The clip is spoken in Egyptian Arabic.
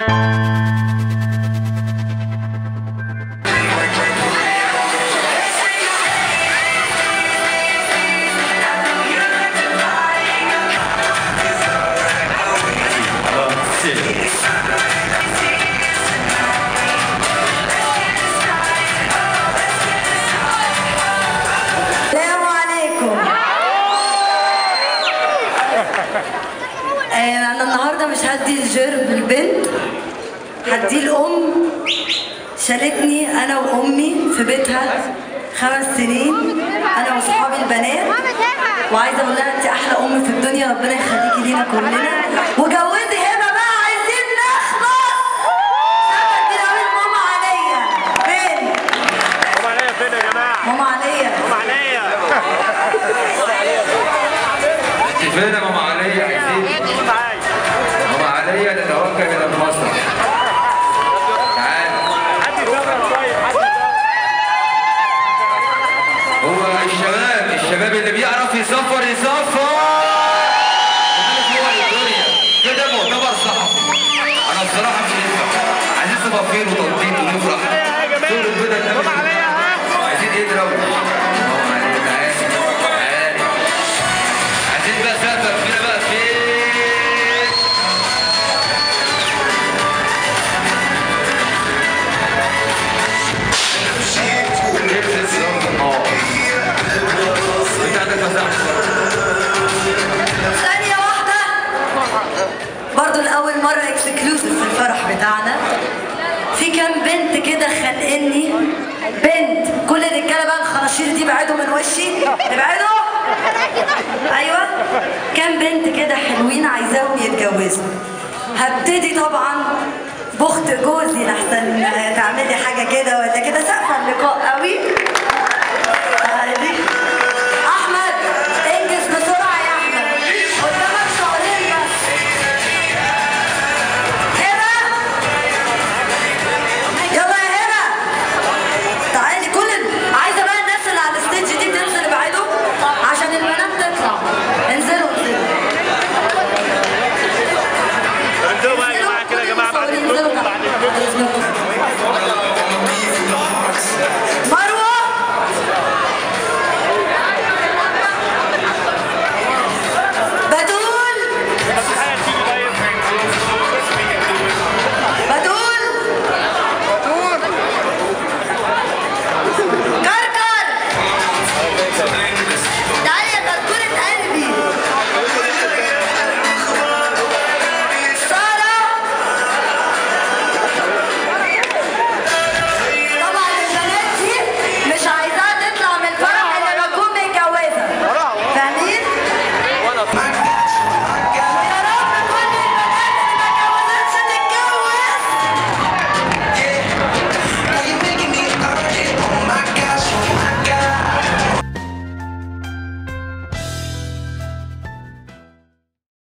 السلام عليكم آه، انا النهارده مش هدي الجرب البنت هديه الام شالتني انا وامي في بيتها خمس سنين انا واصحابي البنات وعايزه اقول لها انت احلى ام في الدنيا ربنا يخليكي لينا كلنا وجوزي هبه بقى عايزين نخلص دي قوي ماما عليا فين هم عليا فين يا جماعه؟ ماما عليا هم عليا انت فين يا ماما عليا عايزين معايا ماما عليا نتوكل الى المسرح تعال حد يصور طيب حد هو الشباب الشباب اللي بيعرف يصفر يصفر وده هو الدنيا كده معتبر صحفي انا بصراحه مش ينفع عايزين صفافير وتنطيط ونفرح صور البدل ده هم عليا ها؟ عايزين ايه نروح ماما عليا تعالى تعالى عايزين بقى سقف كده بقى فين ثانية واحدة برضو لأول مرة اكسكلوسيف في الفرح بتاعنا في كام بنت كده خانقني بنت كل الرجالة بقى الخناشير دي بعدوا من وشي ابعدوا ايوه كام بنت كده حلوين عايزاهم يتجوزوا هبتدي طبعا بخت جوزي لحسن تعملي حاجة كده ولا كده سقف